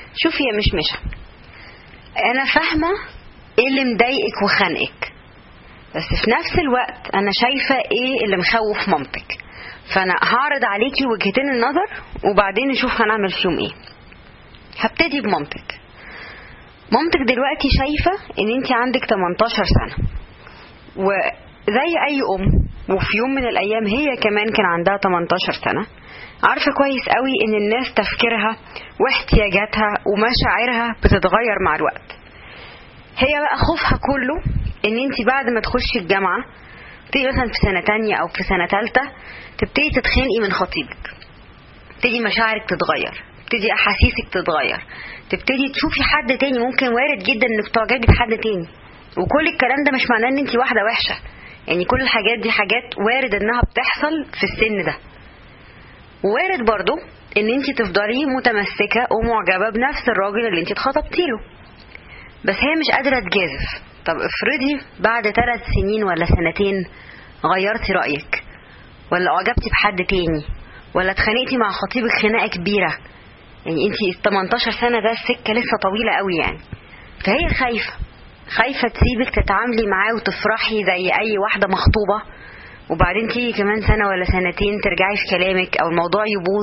شوفي يا مشمشة انا فاهمة ايه اللي مضايقك وخانقك بس في نفس الوقت انا شايفة ايه اللي مخوف مامتك فانا هعرض عليكي وجهتين النظر وبعدين نشوف هنعمل فيهم ايه هبتدي بمامتك مامتك دلوقتي شايفة ان انت عندك 18 سنة وزي اي ام وفي يوم من الايام هي كمان كان عندها 18 سنة عارفة كويس قوي ان الناس تفكيرها واحتياجاتها ومشاعرها بتتغير مع الوقت هي بقى خوفها كله ان انت بعد ما تخشي الجامعة تبتدي مثلا في سنة تانية او في سنة تالتة تبتدي تتخنقي من خطيبك تبتدي مشاعرك تتغير تبتدي احاسيسك تتغير تبتدي تشوفي حد تاني ممكن وارد جدا انك تعجبي بحد تاني وكل الكلام ده مش معناه ان انت واحدة وحشة يعني كل الحاجات دي حاجات وارد انها بتحصل في السن ده وارد برضو ان انت تفضلي متمسكة ومعجبة بنفس الراجل اللي انت اتخطبتي له بس هي مش قادرة تجازف طب افرضي بعد ثلاث سنين ولا سنتين غيرتي رأيك ولا اعجبتي بحد تاني ولا اتخانقتي مع خطيبك خناقة كبيرة يعني انت 18 سنة ده السكة لسه طويلة قوي يعني فهي خايفة خايفة تسيبك تتعاملي معاه وتفرحي زي اي واحدة مخطوبة وبعدين تيجي كمان سنة ولا سنتين ترجعي في كلامك او الموضوع يبوظ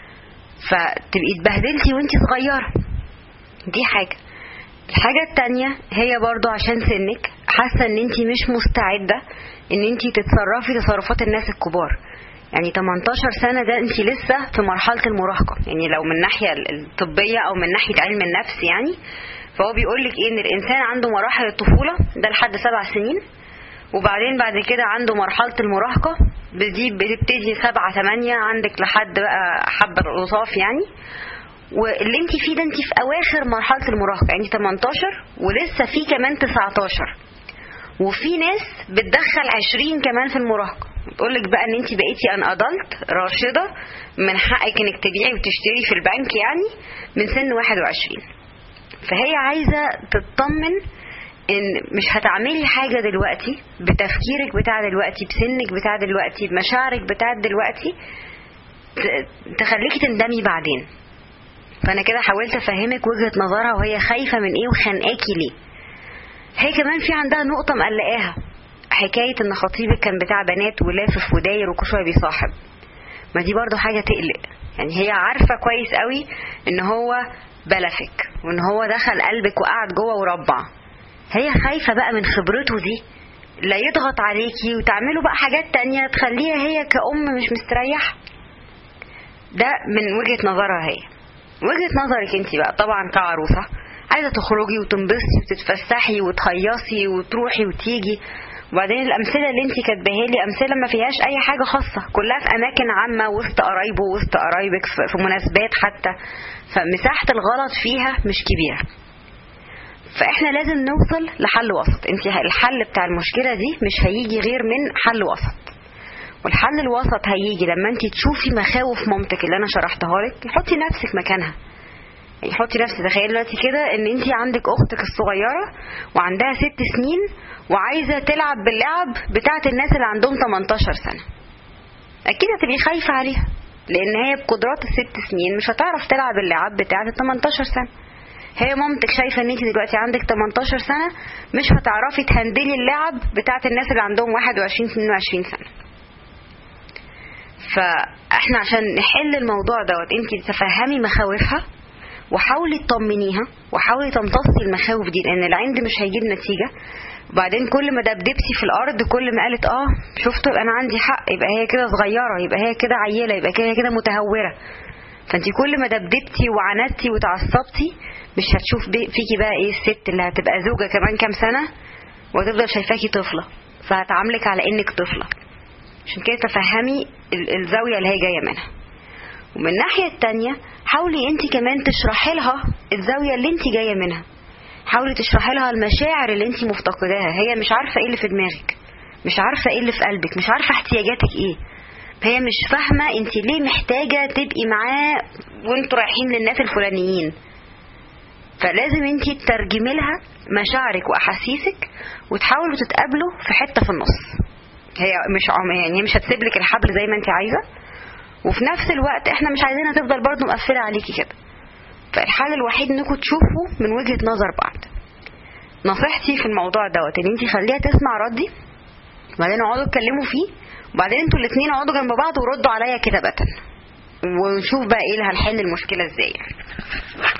فتبقي اتبهدلتي وانت صغيرة دي حاجة الحاجة التانية هي برضو عشان سنك حاسة ان انت مش مستعدة ان انت تتصرفي تصرفات الناس الكبار يعني 18 سنة ده انت لسه في مرحلة المراهقة يعني لو من الناحية الطبية او من ناحية علم النفس يعني فهو بيقول لك ايه ان الانسان عنده مراحل الطفولة ده لحد سبع سنين وبعدين بعد كده عنده مرحلة المراهقة دي بتبتدي سبعة ثمانية عندك لحد بقى حبة الأوصاف يعني واللي انت فيه ده انت في اواخر مرحلة المراهقة يعني 18 ولسه في كمان 19 وفي ناس بتدخل 20 كمان في المراهقة بتقول لك بقى ان انت بقيتي ان ادلت راشدة من حقك انك تبيعي وتشتري في البنك يعني من سن 21 فهي عايزة تطمن ان مش هتعملي حاجة دلوقتي بتفكيرك بتاع دلوقتي بسنك بتاع دلوقتي بمشاعرك بتاع دلوقتي تخليكي تندمي بعدين فانا كده حاولت افهمك وجهة نظرها وهي خايفة من ايه وخانقاكي ليه هي كمان في عندها نقطة مقلقاها حكاية ان خطيبك كان بتاع بنات ولافف وداير وكل شوية بيصاحب ما دي برضو حاجة تقلق يعني هي عارفة كويس قوي ان هو بلفك وان هو دخل قلبك وقعد جوه وربع هي خايفة بقى من خبرته دي لا يضغط عليكي وتعملوا بقى حاجات تانية تخليها هي كأم مش مستريحة ده من وجهة نظرها هي وجهة نظرك انت بقى طبعا كعروسة عايزة تخرجي وتنبسطي وتتفسحي وتهيصي وتروحي وتيجي وبعدين الأمثلة اللي انت كاتباها لي أمثلة ما فيهاش أي حاجة خاصة كلها في أماكن عامة وسط قرايبه وسط قرايبك في مناسبات حتى فمساحة الغلط فيها مش كبيرة فاحنا لازم نوصل لحل وسط انت الحل بتاع المشكلة دي مش هيجي غير من حل وسط والحل الوسط هيجي لما انت تشوفي مخاوف مامتك اللي انا شرحتها لك حطي نفسك مكانها يعني حطي نفسك تخيلي دلوقتي كده ان انت عندك اختك الصغيرة وعندها ست سنين وعايزة تلعب باللعب بتاعت الناس اللي عندهم 18 سنة اكيد هتبقي خايفة عليها لان هي بقدرات الست سنين مش هتعرف تلعب اللعب بتاعت ال 18 سنة هي مامتك شايفة ان انت دلوقتي عندك 18 سنة مش هتعرفي تهندلي اللعب بتاعت الناس اللي عندهم 21 22 سنة فاحنا عشان نحل الموضوع دوت انت تفهمي مخاوفها وحاولي تطمنيها وحاولي تمتصي المخاوف دي لان العند مش هيجيب نتيجة وبعدين كل ما دبدبتي في الارض كل ما قالت اه شفتوا يبقى انا عندي حق يبقى هي كده صغيرة يبقى هي كده عيلة يبقى هي كده متهورة فانت كل ما دبدبتي وعندتي وتعصبتي مش هتشوف فيكي بقى ايه الست اللي هتبقى زوجة كمان كام سنة وتفضل شايفاكي طفلة فهتعاملك على انك طفلة عشان كده تفهمي الزاوية اللي هي جاية منها ومن الناحية التانية حاولي انت كمان تشرحي لها الزاوية اللي انت جاية منها حاولي تشرحي لها المشاعر اللي انت مفتقداها هي مش عارفة ايه اللي في دماغك مش عارفة ايه اللي في قلبك مش عارفة احتياجاتك ايه هي مش فاهمة انت ليه محتاجة تبقي معاه وانتوا رايحين للناس الفلانيين فلازم انت تترجمي لها مشاعرك واحاسيسك وتحاولوا تتقابلوا في حتة في النص هي مش عم يعني هي مش هتسيب لك الحبل زي ما انت عايزة وفي نفس الوقت احنا مش عايزينها تفضل برضو مقفلة عليكي كده فالحل الوحيد انكم تشوفوا من وجهه نظر بعض نصيحتي في الموضوع دوت ان انت خليها تسمع ردي وبعدين اقعدوا اتكلموا فيه وبعدين انتوا الاثنين اقعدوا جنب بعض وردوا عليا كتابه ونشوف بقى ايه اللي هنحل المشكله ازاي